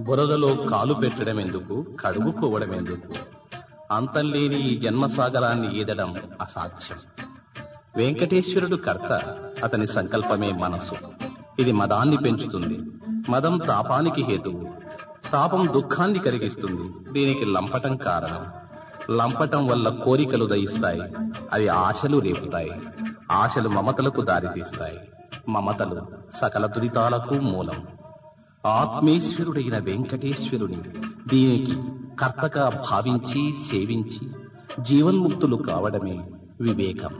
బురదలో కాలు పెట్టడం ఎందుకు కడుగుకోవడం ఎందుకు అంతంలేని ఈ జన్మసాగరాన్ని ఈదడం అసాధ్యం వెంకటేశ్వరుడు కర్త అతని సంకల్పమే మనసు ఇది మదాన్ని పెంచుతుంది మదం తాపానికి హేతువు తాపం దుఃఖాన్ని కలిగిస్తుంది దీనికి లంపటం కారణం లంపటం వల్ల కోరికలు దయిస్తాయి అవి ఆశలు రేపుతాయి ఆశలు మమతలకు దారితీస్తాయి మమతలు సకల దురితాలకు మూలం ఆత్మేశ్వరుడైన వెంకటేశ్వరుని దీనికి కర్తగా భావించి సేవించి జీవన్ముక్తులు కావడమే వివేకం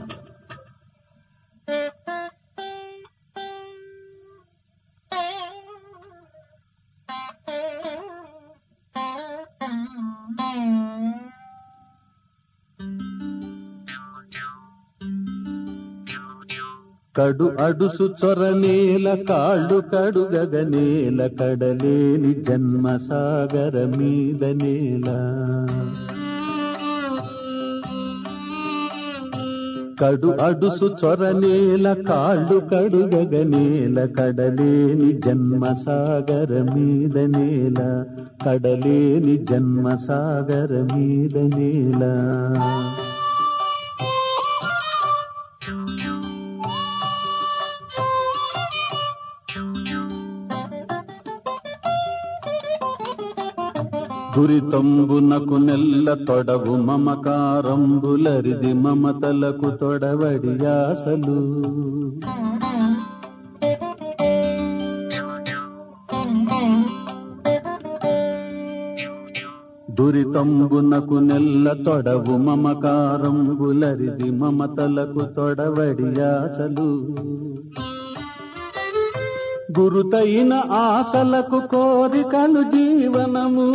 కడు అడుసు చొరనేల కాళ్ళు కడుగగనేల కడలేని జన్మ సాగర మీద నేల కడు అడుసు చొరనేల కాళ్ళు కడుగగనేల కడలేని జన్మ సాగర మీద నేల కడలేని జన్మ సాగర మీద నేల దురితంబునకు నెల్ల తొడవు మమకారంబులరిది మమతలకు తొడవడి ఆసలు దురితంబునకు నెల్ల తొడవు మమకారంబులరిది మమతలకు తొడవడి ఆసలు గురుతైన ఆశలకు కోరికలు జీవనము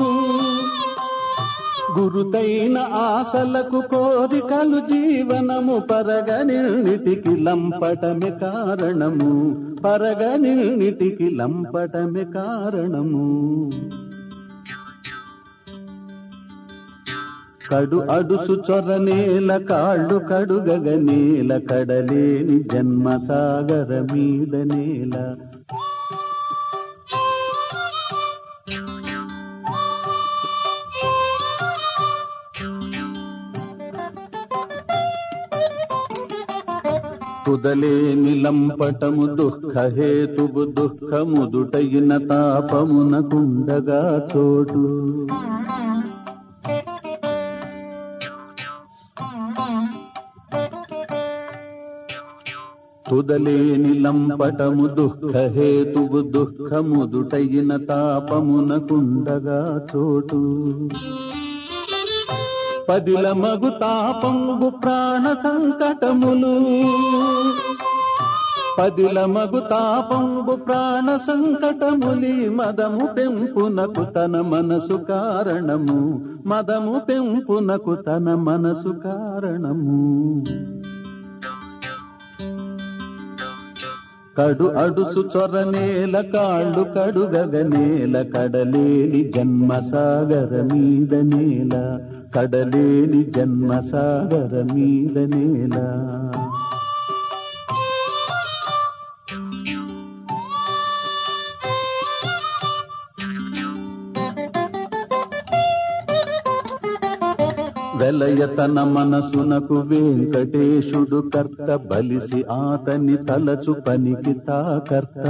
గురుతైన ఆశలకు కోరికలు జీవనము పరగనిటికి లంపటమే కారణము పరగనిటికి లంపటమే కారణము కడు అడుసు చొరనేల కాళ్ళు కడుగగనేల కడలేని జన్మ సాగర మీద నేల తుదలేని లంపటము దుఃఖ హేతువు దుఃఖముదుటైన తాపమునకుండగా చోటు తుదలేని లంపటము దుఃఖ హేతువు దుఃఖముదుటైన తాపమునకుండగా చోటు పదిల మగు తాపంబు ప్రాణ సంకటములు పదిల మగు తాపంబు ప్రాణ సంకటములి మదము పెంపునకు తన మనసు కారణము మదము పెంపునకు తన మనసు కారణము కడు అడుసు చొరనేల కాళ్ళు కడుగగనేల కడలేని జన్మ సాగర మీద నేల కడలేని జన్మ సాగర మీద నేల వెలయ తన మనసునకు వెంకటేశుడు కర్త బలిసి ఆతని తలచు పనికి తా కర్త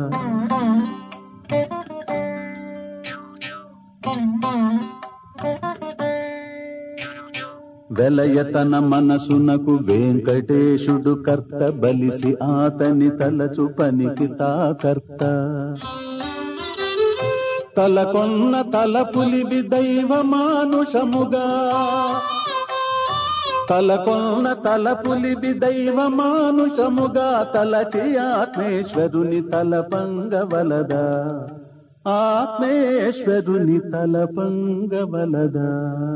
వెలయ తన మనసునకు వెంకటేశుడు కర్త బలిసి ఆతని తలచు పనికి తా కర్త తలకొన్న తలపులివి దైవ మానుషముగా తలకొన్న తలపులివి దైవ మానుషముగా తలచి ఆత్మేశ్వరుని తలపంగవలదా ఆత్మేశ్వరుని తలపంగవలదా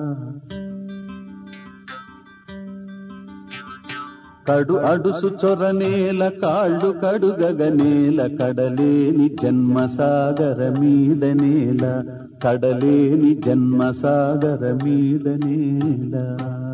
కడు అడుసు చొరనేల కాళ్ళు కడుగగనేల కడలేని జన్మ సాగర మీద నేల కడలేని జన్మ సాగర మీద నేల